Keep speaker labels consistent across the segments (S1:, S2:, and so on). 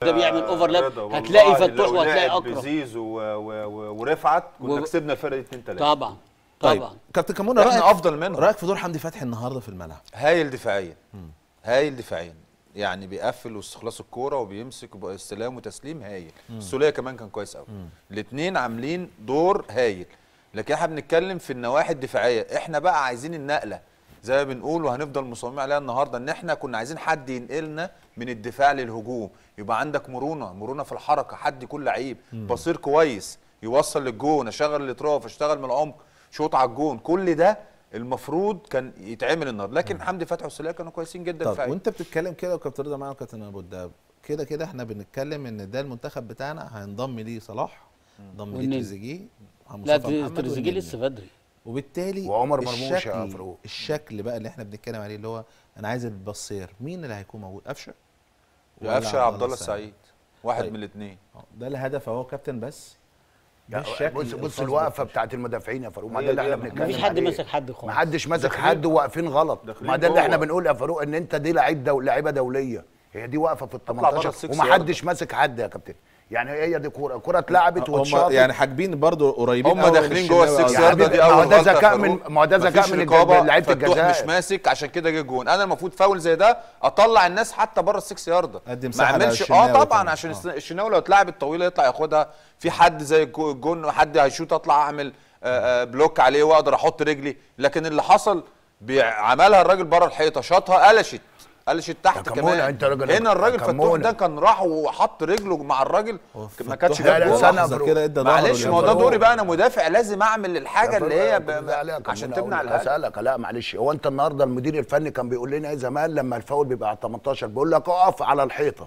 S1: ده بيعمل اوفرلاب
S2: رضا، والله
S1: هتلاقي فتوح
S2: لو
S1: وهتلاقي
S2: لعب
S1: اكرم
S2: بزيزو و- و- و- ورفعت كنا
S1: و-
S2: كسبنا الفرقه دي 2 3
S1: طبعا
S3: طيب
S1: طبعا
S3: كابتن كمونه
S4: احنا
S3: رايك
S4: افضل منهم
S3: رايك في دور حمدي فتحي النهارده في الملعب
S4: هايل دفاعيا هايل دفاعيا يعني بيقفل واستخلاص الكوره وبيمسك وبقى استلام وتسليم هايل السوليه كمان كان كويس قوي الاثنين عاملين دور هايل لكن احنا بنتكلم في النواحي الدفاعيه احنا بقى عايزين النقله زي ما بنقول وهنفضل مصممين عليها النهارده ان احنا كنا عايزين حد ينقلنا من الدفاع للهجوم يبقى عندك مرونه مرونه في الحركه حد يكون لعيب بصير كويس يوصل للجون اشغل الاطراف اشتغل من العمق شوط على الجون كل ده المفروض كان يتعمل النهارده لكن حمدي فتحي والسوليه كانوا كويسين جدا
S3: طب
S4: دفاعيا
S3: وانت بتتكلم كده وكابتن رضا معانا وكابتن ابو الدهب كده كده احنا بنتكلم ان ده المنتخب بتاعنا هينضم ليه صلاح ينضم ليه
S1: والنني.
S3: تريزيجيه
S1: لا
S3: مصطفى محمد
S1: تريزيجيه
S3: والنني.
S1: لسه بدري
S3: وبالتالي
S5: وعمر مرموش يا
S3: الشكل
S5: فاروق.
S3: الشكل بقى اللي احنا بنتكلم عليه اللي هو انا عايز البصير مين اللي هيكون موجود قفشه ولا
S4: قفشه عبد الله السعيد واحد
S3: طيب.
S4: من الاثنين
S3: آه، ده الهدف اهو كابتن بس ده
S5: يعني
S3: الشكل
S5: بص بص
S3: الخاص
S5: الوقفه
S3: بالقفشة.
S5: بتاعت المدافعين يا فاروق ما
S2: هي
S5: ده اللي
S2: دي
S5: احنا
S2: يا
S5: بنتكلم
S1: مفيش حد
S5: عليه.
S1: ماسك حد خالص
S5: ما حدش ماسك
S2: داخلين
S5: حد واقفين غلط
S2: داخلين
S5: ما ده اللي احنا
S2: جوه.
S5: بنقول يا فاروق ان انت دي لعيب دو... لعيبه دوليه هي دي واقفه في ال
S4: اطلع بره
S5: 18
S4: السكس
S5: وما حدش ماسك حد يا كابتن يعني هي دي كوره كوره اتلعبت
S3: هم
S5: واتشاطت
S3: يعني حاجبين برضو قريبين
S4: هم
S3: قوي من
S4: داخلين جوه
S3: الشناوي
S4: السكس
S3: أو
S5: يا
S4: يارده
S5: حبيبي،
S4: دي
S5: ما هو
S4: اول
S5: ده
S4: غلطة يا
S5: ذكاء من-
S4: فاروق.
S5: ما هو ده ذكاء
S4: مفيش
S5: من الج-
S4: رقابة،
S5: لعيبة
S4: فتوح
S5: الجزائر.
S4: مش ماسك عشان كده جه جون انا المفروض فاول زي ده اطلع الناس حتى بره السكس يارده
S3: أدي
S4: ما
S3: مساحة
S4: اعملش
S3: للشناوي
S4: اه طبعا
S3: كمان.
S4: عشان
S3: آه.
S4: الس- الشناوي لو اتلعبت طويله يطلع ياخدها في حد زي الجو- الجون حد هيشوط اطلع اعمل آه، آه، بلوك عليه واقدر احط رجلي لكن اللي حصل بي- عملها الراجل بره الحيطه شاطها قلشت قلشت تحت
S5: يا كمونة،
S4: كمان
S5: أنت راجل-
S4: هنا الراجل
S5: يا
S4: فتوح
S5: كمونة.
S4: ده كان راح وحط رجله مع الراجل
S3: هو
S4: ما كانتش
S3: فتوح
S5: لا،
S4: جاب
S5: لا،
S4: جول.
S5: سنة
S3: لحظة
S5: برو.
S3: كده ادى ظهره
S4: معلش ما هو ده
S3: للجمهور.
S4: دوري بقى انا مدافع لازم اعمل الحاجه اللي هي ب...
S5: بالله عليك يا
S4: عشان
S5: كمونة
S4: تبني على
S5: أقول لك،
S4: الاقل
S5: اسالك لا معلش هو انت النهارده المدير الفني كان بيقول لنا ايه زمان لما الفاول بيبقى على 18 بيقول لك اقف على الحيطه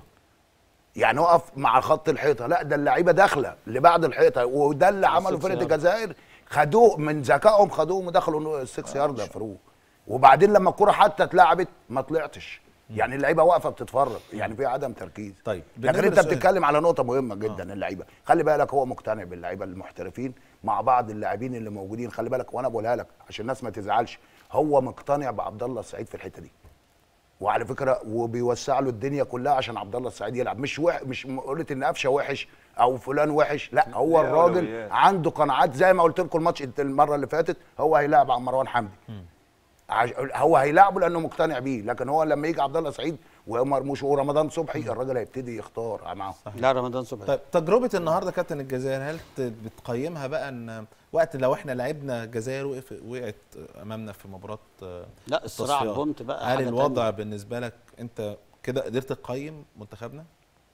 S5: يعني اقف مع خط الحيطه لا ده اللعيبه داخله اللي بعد الحيطه وده اللي عمله
S1: السكس
S5: فرقه
S1: يارد.
S5: الجزائر خدوه من ذكائهم خدوهم ودخلوا السكس يارد يا فاروق وبعدين لما الكره حتى اتلعبت ما طلعتش يعني اللعيبه واقفه بتتفرج يعني في عدم تركيز
S3: طيب،
S5: لكن
S3: بالنسبة
S5: انت
S3: للسؤال-
S5: بتتكلم على نقطه مهمه جدا اللعيبه خلي بالك هو مقتنع باللعيبه المحترفين مع بعض اللاعبين اللي موجودين خلي بالك وانا بقولها لك عشان الناس ما تزعلش هو مقتنع بعبد الله السعيد في الحته دي وعلى فكره وبيوسع له الدنيا كلها عشان عبد الله السعيد يلعب مش وح... مش قلت ان قفشه وحش او فلان وحش لا هو
S2: دي
S5: الراجل
S2: أولويات.
S5: عنده قناعات زي ما قلت لكم الماتش المره اللي فاتت هو هيلاعب عن مروان حمدي عش... هو هيلاعبه لانه مقتنع بيه لكن هو لما يجي عبد الله سعيد ومرموش ورمضان صبحي الراجل هيبتدي يختار معاهم
S1: لا رمضان صبحي
S3: طيب تجربه النهارده كابتن الجزائر هل ت- بتقيمها بقى ان وقت لو احنا لعبنا الجزائر وقف وقعت امامنا في مباراه آه،
S1: لا الصراع
S3: التصفيات.
S1: بومت بقى
S3: هل
S1: حاجة
S3: الوضع
S1: تانية.
S3: بالنسبه لك انت كده قدرت تقيم منتخبنا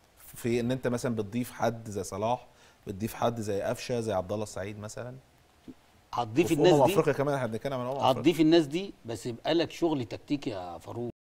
S3: في ان انت مثلا بتضيف حد زي صلاح بتضيف حد زي قفشه زي عبد الله السعيد مثلا
S1: هتضيف
S3: وفي
S1: الناس
S3: أمم
S1: دي
S3: افريقيا كمان احنا بنتكلم عن أمم أفريقيا.
S1: هتضيف الناس دي بس يبقى لك شغل تكتيكي يا فاروق